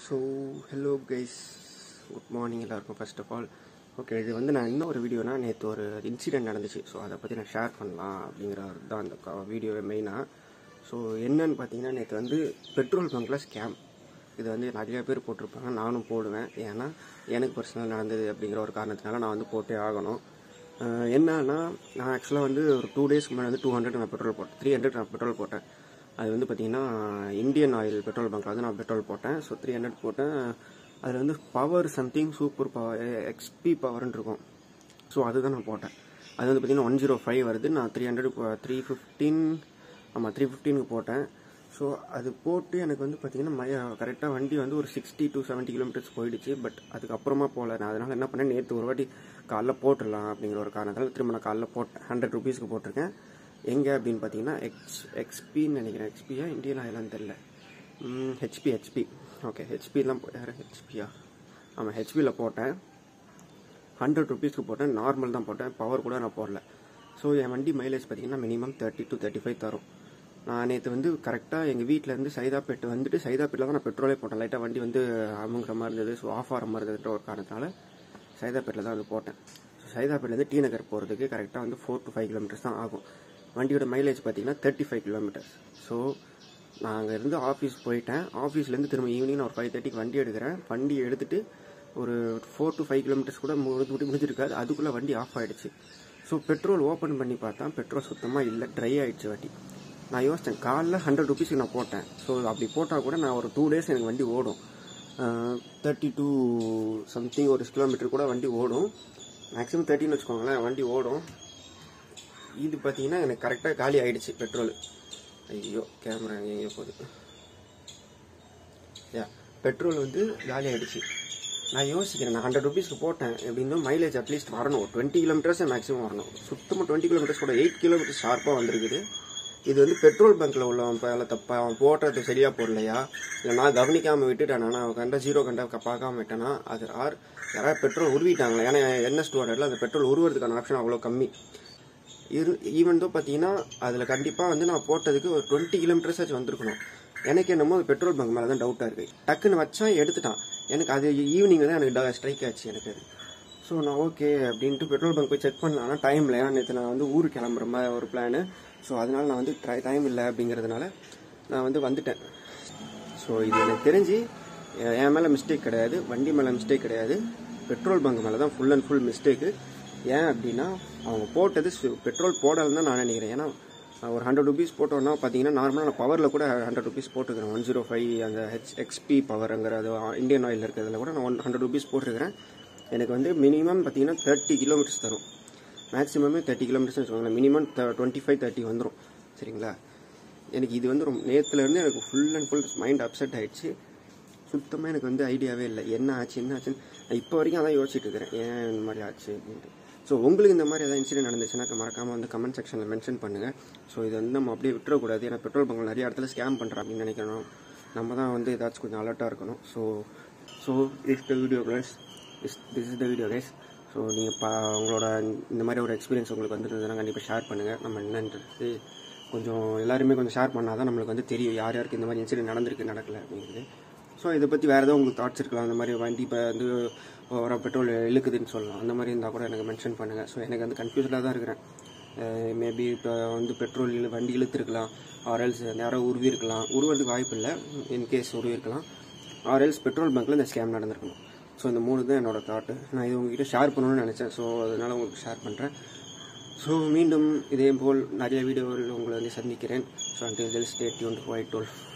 so hello guys good morning எல்லாருக்கும் first of all okay இது வந்து நான் இன்னும் ஒரு வீடியோனா நேற்று ஒரு இன்சிடென்ட் நடந்துச்சு ஸோ அதை பற்றி நான் ஷேர் பண்ணலாம் அப்படிங்கிறது தான் அந்த வீடியோவே மெயினாக ஸோ என்னன்னு பார்த்தீங்கன்னா நேற்று வந்து பெட்ரோல் பங்க்கில் ஸ்கேம் இது வந்து நிறைய பேர் போட்டிருப்பாங்க நானும் போடுவேன் ஏன்னா எனக்கு பர்சனல் நடந்தது அப்படிங்கிற ஒரு காரணத்தினால நான் வந்து போட்டே ஆகணும் அஹ் என்னன்னா நான் ஆக்சுவலாக வந்து ஒரு டூ டேஸ்க்கு முன்னாடி வந்து டூ ஹண்ட்ரட் நான் பெட்ரோல் போட்டேன் த்ரீ ஹண்ட்ரட் நான் பெட்ரோல் போட்டேன் அது வந்து பார்த்தீங்கன்னா இந்தியன் ஆயில் பெட்ரோல் பங்க்கில் வந்து நான் பெட்ரோல் போட்டேன் ஸோ த்ரீ ஹண்ட்ரட் போட்டேன் அதில் வந்து power something super power XP பவர்னு இருக்கும் ஸோ அதுதான் நான் போட்டேன் அது வந்து பார்த்தீங்கன்னா ஒன் ஜீரோ ஃபைவ் வருது நான் த்ரீ ஹண்ட்ரட் த்ரீ ஃபிஃப்டீன் ஆமாம் த்ரீ ஃபிஃப்டீனுக்கு போட்டேன் ஸோ அது போட்டு எனக்கு வந்து பார்த்தீங்கன்னா மய கரெக்டாக வண்டி வந்து ஒரு சிக்ஸ்டி டு செவன்ட்டி கிலோமீட்டர்ஸ் போயிடுச்சு பட் அதுக்கப்புறமா போகல நான் அதனால் என்ன பண்ணேன் நேற்று ஒரு வாட்டி காலைல போட்டுடலாம் அப்படிங்கிற ஒரு காரணத்தால் திரும்ப நான் காலைல போட்டேன் ஹண்ட்ரட் ருபீஸ்க்கு போட்டிருக்கேன் எங்கே அப்படின்னு பார்த்தீங்கன்னா எக்ஸ் எக்ஸ்பின்னு நினைக்கிறேன் எக்ஸ்பியா இந்தியன் ஆயிலான்னு தெரில ஹெச்பி ஹெச்பி ஓகே ஹெச்பிலாம் யார் ஹெச்பியா ஆமாம் ஹெச்பியில் போட்டேன் ஹண்ட்ரட் ருபீஸ்க்கு போட்டேன் நார்மல் தான் போட்டேன் பவர் கூட நான் போடல ஸோ என் வண்டி மைலேஜ் பார்த்தீங்கன்னா minimum thirty to thirty five தரும் நான் நேற்று வந்து கரெக்டாக எங்கள் வீட்டிலேருந்து சைதாப்பேட்டு வந்துட்டு சைதாப்பேட்டில் தான் நான் பெட்ரோலே போட்டேன் லைட்டாக வண்டி வந்து அமுங்கிற மாதிரி இருந்தது ஸோ ஆஃப் ஆகிற மாதிரி இருந்ததுன்ற ஒரு காரணத்தினால சைதாப்பேட்டில் தான் வந்து போட்டேன் ஸோ சைதாப்பேட்லேருந்து டி நகர் போகிறதுக்கு கரெக்டாக வந்து ஃபோர் டு ஃபைவ் கிலோமீட்டர்ஸ் தான் ஆகும் வண்டியோட மைலேஜ் பார்த்தீங்கன்னா தேர்ட்டி ஃபைவ் கிலோமீட்டர்ஸ் ஸோ நான் அங்கே இருந்து ஆஃபீஸ் போயிட்டேன் ஆஃபீஸ்லேருந்து திரும்ப ஈவினிங் நான் ஒரு ஃபைவ் தேர்ட்டிக்கு வண்டி எடுக்கிறேன் வண்டி எடுத்துட்டு ஒரு ஃபோர் டு ஃபைவ் கிலோமீட்டர்ஸ் கூட முடிஞ்சு முடிஞ்சிருக்காது அதுக்குள்ளே வண்டி ஆஃப் ஆகிடுச்சு ஸோ பெட்ரோல் ஓப்பன் பண்ணி பார்த்தா பெட்ரோல் சுத்தமாக இல்லை ட்ரை ஆயிடுச்சு வண்டி நான் யோசித்தேன் காலைல ஹண்ட்ரட் ருபீஸ்க்கு நான் போட்டேன் ஸோ அப்படி போட்டால் கூட நான் ஒரு டூ டேஸ் எனக்கு வண்டி ஓடும் தேர்ட்டி டூ சம்திங் ஒரு கிலோமீட்டர் கூட வண்டி ஓடும் மேக்ஸிமம் தேர்ட்டின்னு வச்சுக்கோங்களேன் வண்டி ஓடும் இது பார்த்தீங்கன்னா எனக்கு கரெக்டாக காலி ஆயிடுச்சு பெட்ரோல் ஐயோ கேமரா எங்கேயோ போகுது யா பெட்ரோல் வந்து காலி ஆயிடுச்சு நான் யோசிக்கிறேன் நான் ஹண்ட்ரட் ருபீஸ்க்கு போட்டேன் எப்படின்னா மைலேஜ் அட்லீஸ்ட் வரணும் டுவெண்ட்டி கிலோமீட்டர்ஸ் மேக்ஸிமம் வரணும் சுத்தமாக டுவெண்ட்டி கிலோமீட்டர்ஸ் கூட எயிட் கிலோமீட்டர் ஷார்ப்பாக வந்திருக்குது இது வந்து பெட்ரோல் பங்க்கில் உள்ளவன் வேலை தப்பா அவன் போடுறது சரியா போடலையா இல்லை நான் கவனிக்காமல் விட்டுட்டேனா நான் கண்ட ஜீரோ கண்ட பார்க்காம விட்டேனா அது ஆர் யாராவது பெட்ரோல் உருவிட்டாங்களா ஏன்னா என்எஸ் டூ ஹண்ட்ரட்ல அந்த பெட்ரோல் உருவறதுக்கான ஆப்ஷன் அவ்வளோ கம்மி இரு ஈவன் தோ பார்த்தீங்கன்னா அதில் கண்டிப்பாக வந்து நான் போட்டதுக்கு ஒரு டுவெண்ட்டி கிலோமீட்டர்ஸ் ஆச்சு வந்திருக்கணும் எனக்கு என்னமோ அது பெட்ரோல் பங்க் மேலே தான் டவுட்டாக இருக்குது டக்குன்னு வச்சான் எடுத்துட்டான் எனக்கு அது ஈவினிங் தான் எனக்கு ஸ்ட்ரைக் ஆச்சு எனக்கு அது ஸோ நான் ஓகே அப்படின்ட்டு பெட்ரோல் பங்க் போய் செக் பண்ணலாம் ஆனால் டைம் இல்லை ஏன்னா நேற்று நான் வந்து ஊருக்கு கிளம்புற மாதிரி ஒரு பிளானு ஸோ அதனால நான் வந்து ட்ரை டைம் இல்லை அப்படிங்கிறதுனால நான் வந்து வந்துட்டேன் ஸோ இது எனக்கு தெரிஞ்சு எ- என் மேலே மிஸ்டேக் கிடையாது வண்டி மேலே மிஸ்டேக் கிடையாது பெட்ரோல் பங்க் மேலே தான் ஃபுல் அண்ட் ஃபுல் மிஸ்டேக்கு ஏன் அப்படின்னா அவங்க போட்டது பெட்ரோல் போடலன்னு தான் நான் நினைக்கிறேன் ஏன்னா நான் ஒரு ஹண்ட்ரட் ருபீஸ் போட்டோன்னா பார்த்தீங்கன்னா நார்மலாக நான் பவரில் கூட ஹண்ட்ரட் ருபீஸ் போட்டுக்கிறேன் ஒன் ஜீரோ ஃபைவ் அந்த ஹெச் எக்ஸ்பி பவருங்கிற அது இந்தியன் ஆயில் இருக்கிறதுல கூட நான் ஒன் ஹண்ட்ரட் ருபீஸ் போட்டிருக்கிறேன் எனக்கு வந்து மினிமம் பார்த்தீங்கன்னா தேர்ட்டி கிலோமீட்டர்ஸ் தரும் மேக்ஸிமமே தேர்ட்டி கிலோமீட்டர்ஸ் வச்சுக்கோங்களேன் மினிமம் டுவெண்ட்டி ஃபைவ் தேர்ட்டி வந்துடும் சரிங்களா எனக்கு இது வந்து ரொம்ப நேற்றுலேருந்து எனக்கு full and full mind upset ஆயிடுச்சு சுத்தமாக எனக்கு வந்து ஐடியாவே இல்லை என்ன ஆச்சு என்ன ஆச்சுன்னு நான் இப்போ வரைக்கும் அதான் யோசிச்சுட்டு இருக்கிறேன் ஏன் இந்த மாதிரி ஆச்சு அப்படின்ட்டு ஸோ உங்களுக்கு இந்த மாதிரி ஏதாவது இன்சிடென்ட் நடந்துச்சுன்னா மறக்காமல் வந்து கமெண்ட் செக்ஷனில் மென்ஷன் பண்ணுங்கள் ஸோ இது வந்து நம்ம அப்படியே விட்டுறக்கூடாது ஏன்னா பெட்ரோல் பங்க் நிறைய இடத்துல ஸ்கேம் பண்ணுறோம் அப்படின்னு நினைக்கணும் நம்ம தான் வந்து ஏதாச்சும் கொஞ்சம் அலர்ட்டாக இருக்கணும் so so is the video guys is this is the video guys so நீங்கள் பா உங்களோட இந்த மாதிரி ஒரு எக்ஸ்பீரியன்ஸ் உங்களுக்கு வந்துருந்ததுன்னா கண்டிப்பாக ஷேர் பண்ணுங்கள் நம்ம என்னன்றது கொஞ்சம் எல்லாருமே கொஞ்சம் ஷேர் பண்ணால் தான் நம்மளுக்கு வந்து தெரியும் யார் யாருக்கு இந்த மாதிரி இன்சிடென்ட் நடந்திருக்கு நடக்கல அப்படிங்கிறது ஸோ இதை பற்றி வேறு ஏதோ உங்களுக்கு தாட்ஸ் இருக்கலாம் அந்த மாதிரி வண்டி இப்போ வந்து ஓவராக பெட்ரோல் இழுக்குதுன்னு சொல்லலாம் அந்த மாதிரி இருந்தால் கூட எனக்கு மென்ஷன் பண்ணுங்கள் ஸோ எனக்கு வந்து கன்ஃபியூஸ்டாக தான் இருக்கிறேன் மேபி இப்போ வந்து பெட்ரோல் இழு வண்டி இழுத்துருக்கலாம் ஆர்எல்ஸ் யாரோ உருவி இருக்கலாம் உருவதுக்கு வாய்ப்பு இல்லை இன்கேஸ் உருவி இருக்கலாம் ஆர்எல்ஸ் பெட்ரோல் பங்க்கில் இந்த ஸ்கேம் நடந்திருக்கணும் ஸோ இந்த மூணு தான் என்னோட தாட்டு நான் இது உங்ககிட்ட ஷேர் பண்ணணும்னு நினச்சேன் ஸோ அதனால் உங்களுக்கு ஷேர் பண்ணுறேன் ஸோ மீண்டும் இதே போல் நிறைய வீடியோவில் உங்களை வந்து சந்திக்கிறேன் ஸோ அண்டில் ஸ்டே டியூன் ஒயிட் டுவெல்